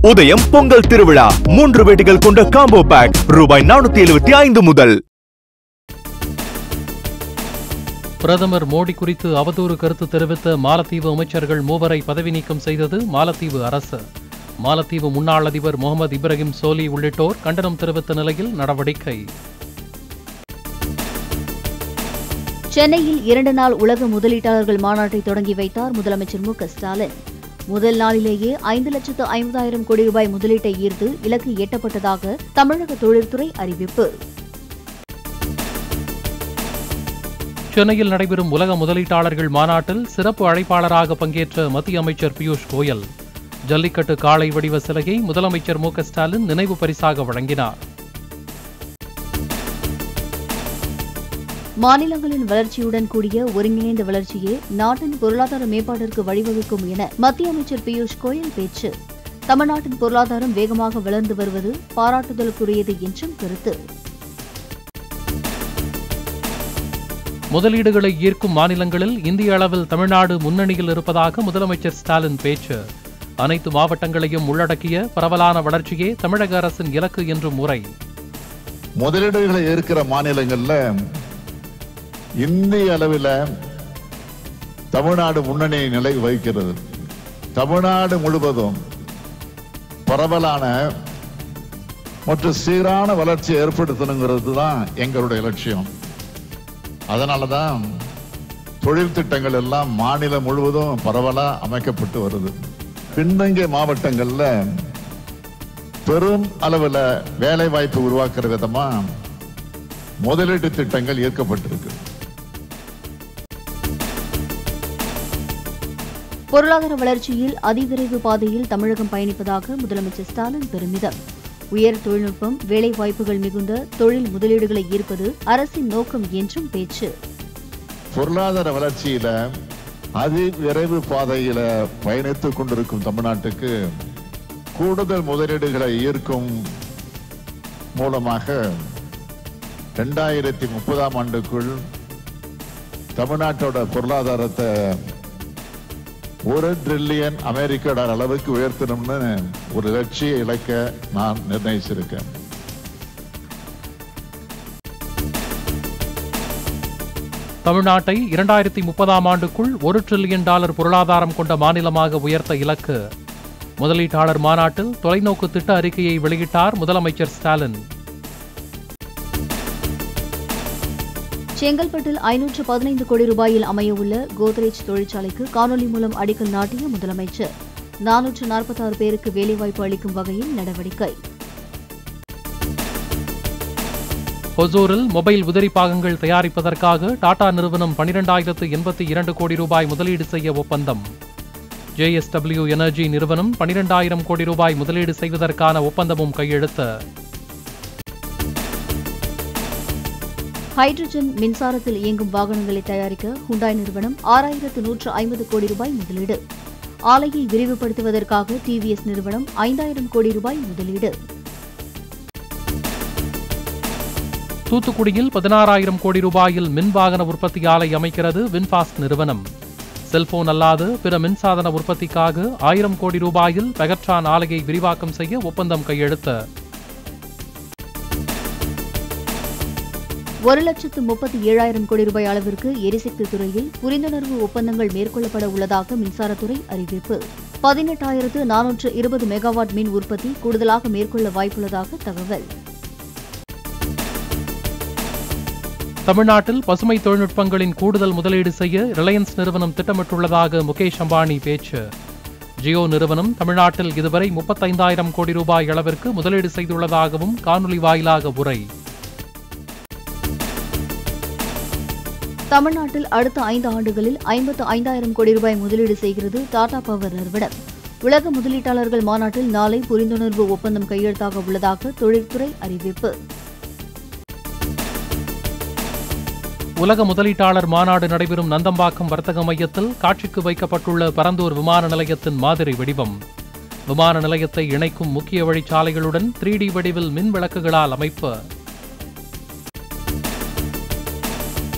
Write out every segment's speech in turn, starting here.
உதயம் பொங்கல் திருவிழா மூன்று வேட்டிகள் கொண்ட காம்போ பேக் ரூபாய் நானூத்தி எழுபத்தி ஐந்து முதல் பிரதமர் மோடி குறித்து அவதூறு கருத்து தெரிவித்த மாலத்தீவு அமைச்சர்கள் மூவரை பதவி நீக்கம் செய்தது மாலத்தீவு அரசு மாலத்தீவு முன்னாள் அதிபர் முகமது இப்ராஹிம் சோலி உள்ளிட்டோர் கண்டனம் தெரிவித்த நிலையில் நடவடிக்கை சென்னையில் இரண்டு நாள் உலக முதலீட்டாளர்கள் மாநாட்டை தொடங்கி வைத்தார் முதலமைச்சர் மு க ஸ்டாலின் முதல் நாளிலேயே ஐந்து லட்சத்து ஐம்பதாயிரம் கோடி ரூபாய் முதலீட்டை ஈர்த்து இலக்கு எட்டப்பட்டதாக தமிழக தொழில்துறை அறிவிப்பு சென்னையில் நடைபெறும் உலக முதலீட்டாளர்கள் மாநாட்டில் சிறப்பு அழைப்பாளராக பங்கேற்ற மத்திய அமைச்சர் பியூஷ் கோயல் ஜல்லிக்கட்டு காளை வடிவ சிலையை முதலமைச்சர் மு க ஸ்டாலின் நினைவு பரிசாக வழங்கினார் மாநிலங்களின் வளர்ச்சியுடன் கூடிய ஒருங்கிணைந்த வளர்ச்சியே நாட்டின் பொருளாதார மேம்பாட்டிற்கு வழிவகுக்கும் என மத்திய அமைச்சர் பியூஷ் கோயல் பேச்சு தமிழ்நாட்டின் பொருளாதாரம் வேகமாக வளர்ந்து வருவது பாராட்டுதலுக்குரியது என்றும் கருத்து முதலீடுகளை ஈர்க்கும் மாநிலங்களில் இந்திய அளவில் தமிழ்நாடு முன்னணியில் இருப்பதாக முதலமைச்சர் ஸ்டாலின் பேச்சு அனைத்து மாவட்டங்களையும் உள்ளடக்கிய பரவலான வளர்ச்சியே தமிழக அரசின் இலக்கு என்றும் உரை முதலீடுகளை இருக்கிற மாநிலங்கள்ல இந்திய அளவில் தமிழ்நாடு முன்னணி நிலை வகிக்கிறது தமிழ்நாடு முழுவதும் பரவலான மற்றும் சீரான வளர்ச்சியை ஏற்படுத்தணுங்கிறது தான் எங்களுடைய லட்சியம் அதனால தான் தொழில் திட்டங்கள் எல்லாம் மாநிலம் முழுவதும் பரவலா அமைக்கப்பட்டு வருது பின்தங்கிய மாவட்டங்கள்ல பெரும் அளவில் வேலை வாய்ப்பு உருவாக்குற விதமா முதலீட்டு திட்டங்கள் ஈர்க்கப்பட்டிருக்கு பொருளாதார வளர்ச்சியில் அதிவிரைவு பாதையில் தமிழகம் பயணிப்பதாக முதலமைச்சர் ஸ்டாலின் பெருமிதம் உயர் தொழில்நுட்பம் வேலைவாய்ப்புகள் மிகுந்த தொழில் முதலீடுகளை ஈர்ப்பது அரசின் நோக்கம் என்றும் பேச்சு பொருளாதார வளர்ச்சியில அதிவிரைவு பாதையில பயணித்துக் கொண்டிருக்கும் தமிழ்நாட்டுக்கு கூடுதல் முதலீடுகளை ஈர்க்கும் மூலமாக ரெண்டாயிரத்தி முப்பதாம் ஆண்டுக்குள் தமிழ்நாட்டோட பொருளாதாரத்தை ஒரு ட்ரில்லியன் அமெரிக்க டாலர் அளவுக்கு உயர்த்தணும்னு ஒரு லட்சிய இலக்க நான் நிர்ணயிச்சிருக்கேன் தமிழ்நாட்டை இரண்டாயிரத்தி முப்பதாம் ஆண்டுக்குள் ஒரு டிரில்லியன் டாலர் பொருளாதாரம் கொண்ட மாநிலமாக உயர்த்த இலக்கு முதலீட்டாளர் மாநாட்டில் தொலைநோக்கு திட்ட அறிக்கையை வெளியிட்டார் முதலமைச்சர் ஸ்டாலின் செங்கல்பட்டில் ஐநூற்று பதினைந்து கோடி ரூபாயில் அமையவுள்ள கோத்ரேஜ் தொழிற்சாலைக்கு காணொலி மூலம் அடிக்கல் நாட்டிய முதலமைச்சர் நானூற்று நாற்பத்தாறு பேருக்கு வேலைவாய்ப்பு அளிக்கும் வகையில் நடவடிக்கை ஹொசூரில் மொபைல் உதிரி பாகங்கள் தயாரிப்பதற்காக டாடா நிறுவனம் பனிரெண்டாயிரத்து எண்பத்தி இரண்டு கோடி ரூபாய் முதலீடு செய்ய ஒப்பந்தம் ஜேஎஸ்டபிள்யூ எனர்ஜி நிறுவனம் பனிரெண்டாயிரம் கோடி ரூபாய் முதலீடு செய்வதற்கான ஒப்பந்தமும் கையெழுத்து ஹைட்ரஜன் மின்சாரத்தில் இயங்கும் வாகனங்களை தயாரிக்க ஹுண்டாய் நிறுவனம் ஆறாயிரத்து நூற்று ஐம்பது கோடி ரூபாய் முதலீடு ஆலையை விரிவுபடுத்துவதற்காக டிவிஎஸ் நிறுவனம் ஐந்தாயிரம் கோடி ரூபாய் முதலீடு தூத்துக்குடியில் பதினாறாயிரம் கோடி ரூபாயில் மின் வாகன உற்பத்தி ஆலை அமைக்கிறது வின்பாஸ்ட் நிறுவனம் செல்போன் அல்லாது பிற மின்சாதன உற்பத்திக்காக ஆயிரம் கோடி ரூபாயில் பெகட்ரான் ஆலையை விரிவாக்கம் செய்ய ஒப்பந்தம் கையெழுத்து ஒரு லட்சத்து முப்பத்தி ஏழாயிரம் கோடி ரூபாய் அளவிற்கு எரிசக்தி துறையில் புரிந்துணர்வு ஒப்பந்தங்கள் மேற்கொள்ளப்பட உள்ளதாக மின்சாரத்துறை அறிவிப்பு பதினெட்டாயிரத்து நானூற்று இருபது மெகாவாட் மின் உற்பத்தி கூடுதலாக மேற்கொள்ள வாய்ப்புள்ளதாக தகவல் தமிழ்நாட்டில் பசுமை தொழில்நுட்பங்களின் கூடுதல் முதலீடு செய்ய ரிலையன்ஸ் நிறுவனம் திட்டமிட்டுள்ளதாக முகேஷ் அம்பானி பேச்சு ஜியோ நிறுவனம் தமிழ்நாட்டில் இதுவரை முப்பத்தைந்தாயிரம் கோடி ரூபாய் அளவிற்கு முதலீடு செய்துள்ளதாகவும் காணொலி வாயிலாக உரை தமிழ்நாட்டில் அடுத்த ஐந்து ஆண்டுகளில் ஐம்பத்து ஐந்தாயிரம் கோடி ரூபாய் முதலீடு செய்கிறது டாடா பவர் நிறுவனம் உலக முதலீட்டாளர்கள் மாநாட்டில் நாளை புரிந்துணர்வு ஒப்பந்தம் கையெழுத்தாக உள்ளதாக தொழில்துறை அறிவிப்பு உலக முதலீட்டாளர் மாநாடு நடைபெறும் நந்தம்பாக்கம் வர்த்தக மையத்தில் காட்சிக்கு வைக்கப்பட்டுள்ள பரந்தூர் விமான நிலையத்தின் மாதிரி வடிவம் விமான நிலையத்தை இணைக்கும் முக்கிய வழிச்சாலைகளுடன் த்ரீ டி வடிவில் மின் விளக்குகளால் அமைப்பு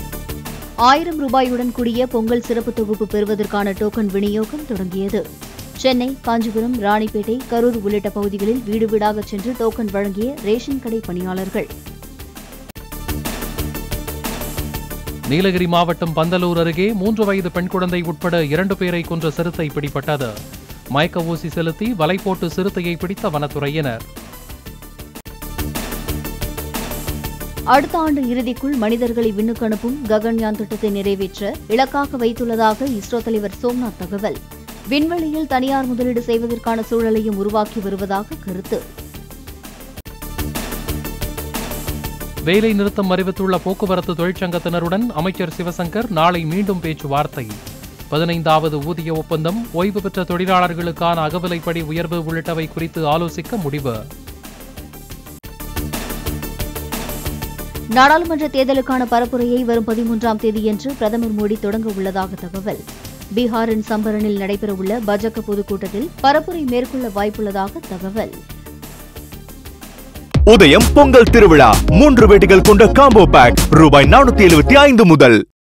ஆயிரம் ரூபாயுடன் கூடிய பொங்கல் சிறப்பு தொகுப்பு பெறுவதற்கான டோக்கன் விநியோகம் தொடங்கியது சென்னை காஞ்சிபுரம் ராணிப்பேட்டை கரூர் உள்ளிட்ட பகுதிகளில் வீடு வீடாக சென்று டோக்கன் வழங்கிய ரேஷன் கடை பணியாளர்கள் நீலகிரி மாவட்டம் பந்தலூர் அருகே மூன்று வயது பெண் குழந்தை உட்பட இரண்டு பேரை கொன்ற சிறுத்தை பிடிபட்டது மயக்க ஊசி செலுத்தி வலை போட்டு சிறுத்தையை பிடித்த வனத்துறையினர் அடுத்த ஆண்டு இறுதிக்குள் மனிதர்களை விண்ணுக்கு அனுப்பும் ககன்யான் திட்டத்தை நிறைவேற்ற இலக்காக வைத்துள்ளதாக இஸ்ரோ தலைவர் சோம்நாத் தகவல் விண்வெளியில் தனியார் முதலீடு செய்வதற்கான சூழலையும் உருவாக்கி வருவதாக கருத்து வேலை நிறுத்தம் அறிவித்துள்ள போக்குவரத்து தொழிற்சங்கத்தினருடன் அமைச்சர் சிவசங்கர் நாளை மீண்டும் பேச்சுவார்த்தை பதினைந்தாவது ஊதிய ஒப்பந்தம் ஓய்வு பெற்ற தொழிலாளர்களுக்கான அகவிலைப்படி உயர்வு உள்ளிட்டவை குறித்து ஆலோசிக்க முடிவு நாடாளுமன்ற தேர்தலுக்கான பரப்புரையை வரும் பதிமூன்றாம் தேதியன்று பிரதமர் மோடி தொடங்க உள்ளதாக தகவல் பீகாரின் சம்பரனில் நடைபெறவுள்ள பாஜக பொதுக்கூட்டத்தில் பரப்புரை மேற்கொள்ள வாய்ப்புள்ளதாக தகவல் உதயம் பொங்கல் திருவிழா மூன்று வேட்டிகள் கொண்ட காம்போ பேக் ரூபாய் நானூத்தி எழுபத்தி ஐந்து முதல்